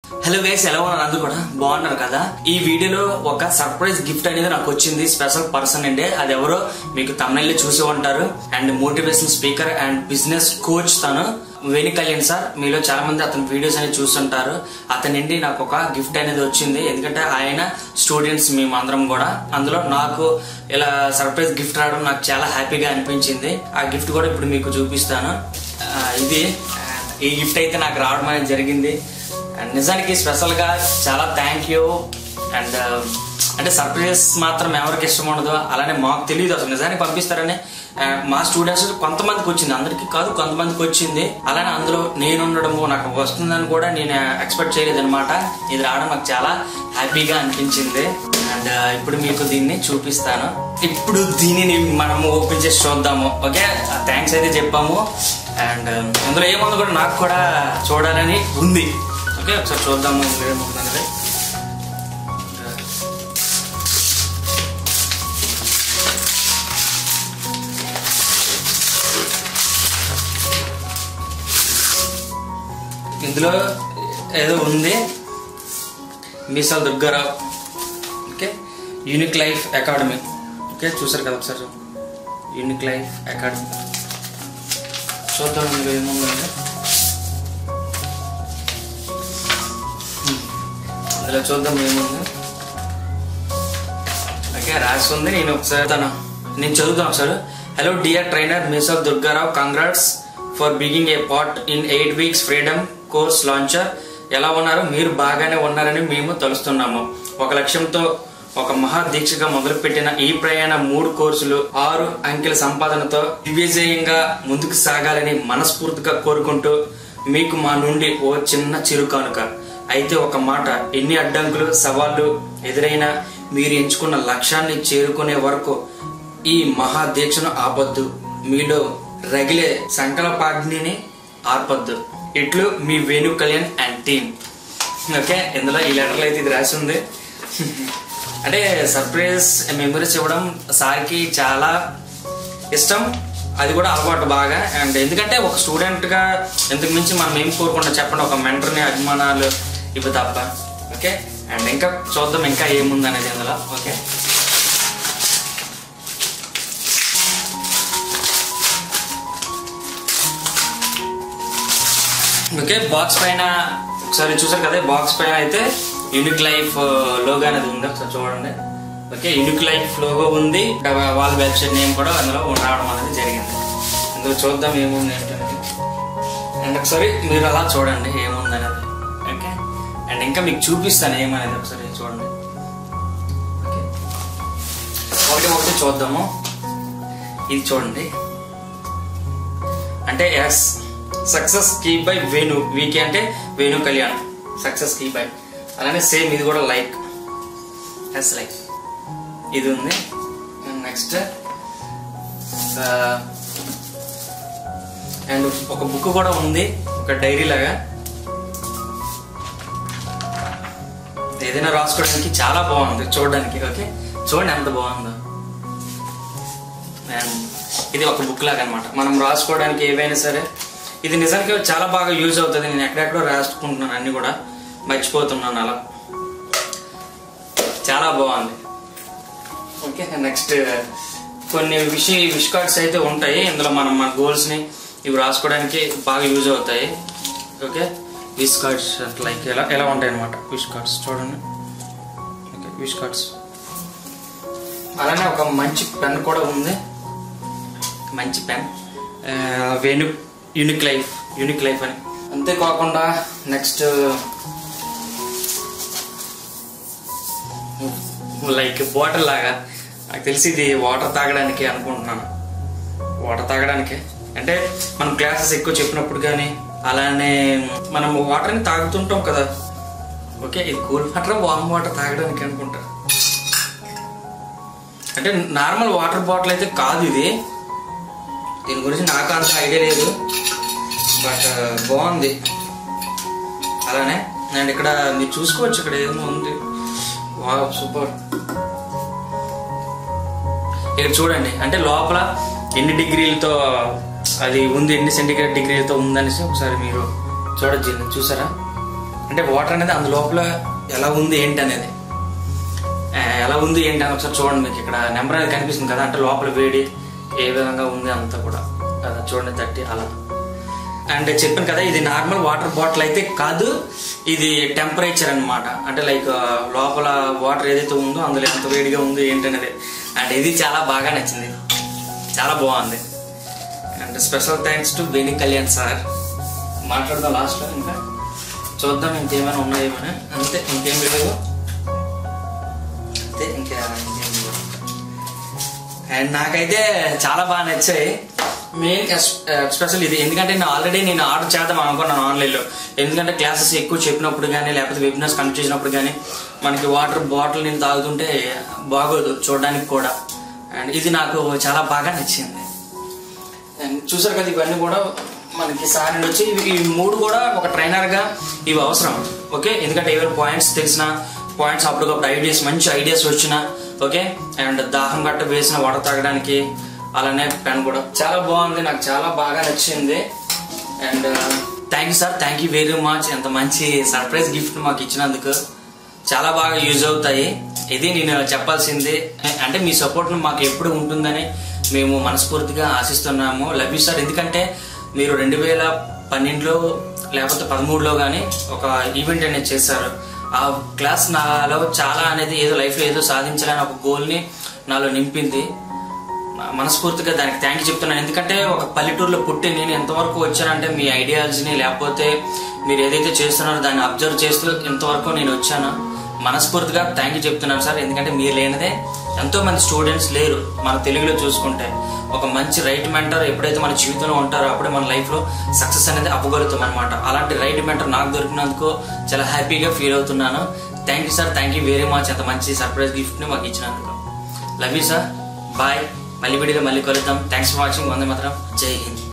hello guys ఎలా ఉన్నారు అందరూ కూడా బాగున్నారు కదా ఈ వీడియోలో ఒక సర్ప్రైజ్ గిఫ్ట్ అనేది నాకు వచ్చింది స్పెషల్ పర్సన్ అండి అది ఎవరో మీకు తమిళ చూసి ఉంటారు and motivation speaker and business coach తను వేణు కళ్యాణ్ సార్ మీలో చాలా మంది అతని వీడియోస్ అనేది చూస్తుంటారు అతని నుండి నాకు ఒక గిఫ్ట్ అనేది వచ్చింది ఎందుకంటే ఆయన స్టూడెంట్స్ మేము అందరం కూడా అందులో నాకు ఇలా సర్ప్రైజ్ గిఫ్ట్ రావడం నాకు చాలా హ్యాపీగా అనిపించింది ఆ గిఫ్ట్ కూడా ఇప్పుడు మీకు చూపిస్తాను ఆ, ఇది ఈ గిఫ్ట్ అయితే నాకు రావడం అనేది జరిగింది అండ్ నిజానికి స్పెషల్ గా చాలా థ్యాంక్ యూ అండ్ అంటే సర్ప్రైజెస్ మాత్రం ఎవరికి ఇష్టం ఉండదు అలానే మాకు తెలియదు అసలు నిజానికి పంపిస్తారని ఆ, మా స్టూడెంట్స్ కొంతమందికి వచ్చింది అందరికి కాదు కొంతమందికి వచ్చింది అలానే అందులో నేను ఉండడము నాకు వస్తుందని కూడా నేను ఎక్స్పెక్ట్ చేయలేదు అనమాట ఇది రావడం నాకు చాలా హ్యాపీగా అనిపించింది అండ్ ఇప్పుడు మీకు దీన్ని చూపిస్తాను ఇప్పుడు దీనిని మనము ఓపెన్ చేసి చూద్దాము ఓకే థ్యాంక్స్ అయితే చెప్పాము అండ్ అందులో ఏముందో కూడా నాకు కూడా చూడాలని ఉంది ఓకే ఒకసారి చూద్దాము అందులో ఏముందనేది ఇందులో ఏదో ఉంది Misal Durgarao okay unique life academy okay చూసారు కదా ఒకసారి యూనిక్ లైఫ్ అకాడమీ చూద్దాం ఇందులో ఏముందంటే అందులో చూద్దాం ఏముంది ఓకే రాసి ఉంది నేను ఒకసారి తను నేను చదువుతాను ఒకసారి hello dear trainer Misal Durgarao congrats for being a part in eight weeks freedom course launcher ఎలా ఉన్నారు మీరు బాగానే ఉన్నారని మేము తలుస్తున్నాము ఒక లక్ష్యంతో ఒక మహా దీక్షగా మొదలుపెట్టిన ఈ ప్రయాణ మూడు కోర్సులు ఆరు అంకెల సంపాదనతో దివ్యజయంగా ముందుకు సాగాలని మనస్ఫూర్తిగా కోరుకుంటూ మీకు మా నుండి ఓ చిన్న చిరు కానుక అయితే ఒక మాట ఎన్ని అడ్డంకులు సవాళ్లు ఎదురైనా మీరు ఎంచుకున్న లక్ష్యాన్ని చేరుకునే వరకు ఈ మహా దీక్షను ఆపొద్దు మీలో రగిలే సంకల్పాగ్నిని ఆర్పొద్దు ఇట్లు మీ Venu Kalyan and team okay ఇందులో ఈ లెటర్లో అయితే ఇది రాసి ఉంది అంటే సర్ప్రైజ్ మెమరీస్ ఇవ్వడం సార్కి చాలా ఇష్టం అది కూడా అలవాటు బాగా అండ్ ఎందుకంటే ఒక స్టూడెంట్ గా ఇంతకు మించి మనం ఏం కోరుకుంటాం చెప్పండి ఒక మెంటర్ని అభిమానాలు ఇవి తప్ప ఓకే అండ్ ఇంకా చూద్దాం ఇంకా ఏముంది అనేది ఇందులో ఓకే ఓకే బాక్స్ పైన ఒకసారి చూసారు కదా బాక్స్ పైన అయితే యూనిక్ లైఫ్ లోగో అనేది ఉంది ఒకసారి చూడండి ఓకే యూనిక్ లైఫ్ లోగో ఉంది వాళ్ళ వెబ్సైట్ నేమ్ కూడా అందులో రావడం అనేది జరిగింది అందులో చూద్దాం ఏముంది ఏంటనేది అండ్ ఒకసారి మీరు అలా చూడండి ఏముంది అనేది ఓకే అండ్ ఇంకా మీకు చూపిస్తాను ఏమనేది ఒకసారి చూడండి ఓకే ఒకటి ఒకటి చూద్దాము ఇది చూడండి అంటే S success key by Venu VK అంటే Venu Kalyan success key by అలానే సేమ్ ఇది కూడా లైక్ ఎస్ లైక్ ఇది ఉంది నెక్స్ట్ అండ్ ఒక బుక్ కూడా ఉంది ఒక డైరీ లాగా ఏదైనా రాసుకోవడానికి చాలా బాగుంది చూడడానికి ఓకే చూడండి ఎంత బాగుందో అండ్ ఇది ఒక బుక్ లాగా అనమాట మనం రాసుకోవడానికి ఏవైనా సరే ఇది నిజానికి చాలా బాగా యూజ్ అవుతుంది నేను ఎక్కడెక్కడో రాసుకుంటున్నాను అన్ని కూడా మర్చిపోతున్నాను అలా చాలా బాగుంది ఓకే నెక్స్ట్ కొన్ని విష్ విష్ కార్డ్స్ అయితే ఉంటాయి ఇందులో మనం మన గోల్స్ని ఇవి రాసుకోవడానికి బాగా యూజ్ అవుతాయి ఓకే విష్ కార్డ్స్ లైక్ ఎలా ఎలా ఉంటాయి అనమాట విష్ కార్డ్స్ చూడండి ఓకే విష్ కార్డ్స్ అలానే ఒక మంచి పెన్ కూడా ఉంది మంచి pen Venu unique life unique life అని అంతేకాకుండా నెక్స్ట్ లైక్ బాటిల్ లాగా నాకు తెలిసి ఇది వాటర్ తాగడానికి అనుకుంటున్నాను వాటర్ తాగడానికి అంటే మనం క్లాసెస్ ఎక్కువ చెప్పినప్పుడు కానీ అలానే మనం వాటర్ని తాగుతుంటాం కదా ఓకే ఇది కూల్ వాటర్ వామ్ వాటర్ తాగడానికి అనుకుంటా అంటే నార్మల్ వాటర్ బాటిల్ అయితే కాదు ఇది దీని గురించి నాకు అంత ఐడియా లేదు బట్ బాగుంది అలానే అండ్ ఇక్కడ మీరు చూసుకోవచ్చు ఇక్కడ ఏమో ఉంది వా సూపర్ ఇక్కడ చూడండి అంటే లోపల ఎన్ని డిగ్రీలతో అది ఉంది ఎన్ని సెంటిగ్రేడ్ డిగ్రీలతో ఉందనేసి ఒకసారి మీరు చూడొచ్చు చూసారా అంటే అంటే వాటర్ అనేది అందు లోపల ఎలా ఉంది ఏంటి అనేది ఆ, ఎలా ఉంది ఏంటి అని ఒకసారి చూడండి మీకు ఇక్కడ నెంబర్ అనేది కనిపిస్తుంది కదా అంటే లోపల వేడి ఏ విధంగా ఉంది అంతా కూడా అలా చూడండి తట్టి అలా అండ్ చెప్పాను కదా ఇది నార్మల్ వాటర్ బాటిల్ అయితే కాదు ఇది టెంపరేచర్ అన్నమాట అంటే లైక్ లోపల వాటర్ ఏదైతే ఉందో అందులో ఎంత వేడిగా ఉందో ఏంటనేది అండ్ ఇది చాలా బాగా నచ్చింది చాలా బాగుంది and special thanks to Venu Kalyan sir మాట్లాడదాం లాస్ట్లో ఇంకా చూద్దాం ఇంకేమైనా ఉన్నాయేమని అంతే ఇంకేం లేవు అంతే ఇంకా ఇంకేం లేవు అండ్ నాకైతే చాలా బాగా నచ్చాయి మెయిన్ ఎక్స్పెషల్ ఇది ఎందుకంటే నేను ఆల్రెడీ నేను ఆర్డర్ చేద్దాం అనుకున్నాను ఆన్లైన్లో ఎందుకంటే క్లాసెస్ ఎక్కువ చెప్పినప్పుడు కానీ లేకపోతే వెబినార్స్ కండక్ట్ చేసినప్పుడు కానీ మనకి వాటర్ బాటిల్ నేను తాగుతుంటే బాగోదు చూడడానికి కూడా అండ్ ఇది నాకు చాలా బాగా నచ్చింది అండ్ చూసారు కదా ఇవన్నీ కూడా మనకి సార్ నుండి వచ్చి ఇవి ఈ మూడు కూడా ఒక ట్రైనర్గా ఇవి అవసరం ఓకే ఎందుకంటే ఏవైనా పాయింట్స్ తెలిసిన పాయింట్స్ అప్పటికప్పుడు ఐడియాస్ మంచి ఐడియాస్ వచ్చిన ఓకే అండ్ దాహం గట్ట వేసిన వాటర్ తాగడానికి అలానే పెన్ కూడా చాలా బాగుంది నాకు చాలా బాగా నచ్చింది and thank you sir thank you very much ఎంత మంచి సర్ప్రైజ్ గిఫ్ట్ మాకు ఇచ్చినందుకు చాలా బాగా యూజ్ అవుతాయి ఇది నేను చెప్పాల్సింది అంటే మీ సపోర్ట్ మాకు ఎప్పుడు ఉంటుందని మేము మనస్ఫూర్తిగా ఆశిస్తున్నాము లవ్ యూ సార్ ఎందుకంటే మీరు రెండు వేల పన్నెండులో లేకపోతే పదమూడులో కానీ ఒక ఈవెంట్ అనేది చేశారు ఆ క్లాస్ నాలో చాలా అనేది ఏదో లైఫ్లో ఏదో సాధించాలని ఒక గోల్ని నాలో నింపింది మనస్ఫూర్తిగా దానికి థ్యాంక్ యూ చెప్తున్నాను ఎందుకంటే ఒక పల్లెటూరులో పుట్టి నేను ఎంతవరకు వచ్చానంటే మీ ఐడియాలజీని లేకపోతే మీరు ఏదైతే చేస్తున్నారో దాన్ని అబ్జర్వ్ చేస్తూ ఇంతవరకు నేను వచ్చాను మనస్ఫూర్తిగా థ్యాంక్ యూ చెప్తున్నాను సార్ ఎందుకంటే మీరు లేనిదే ఎంతో మంది స్టూడెంట్స్ లేరు మన తెలుగులో చూసుకుంటే ఒక మంచి రైట్ మెంటర్ ఎప్పుడైతే మన జీవితంలో ఉంటారో అప్పుడే మన లైఫ్లో సక్సెస్ అనేది అవ్వగలుగుతాం అనమాట అలాంటి రైట్ మెంటర్ నాకు దొరికినందుకు చాలా హ్యాపీగా ఫీల్ అవుతున్నాను thank you sir thank you very much అంత మంచి సర్ప్రైజ్ గిఫ్ట్ని మాకు ఇచ్చినందుకు లవ్ యూ సార్ బాయ్ మళ్ళీ వీడియోలో మళ్ళీ కలుద్దాం థ్యాంక్స్ ఫర్ వాచింగ్ వందే మాత్రం జై హింద్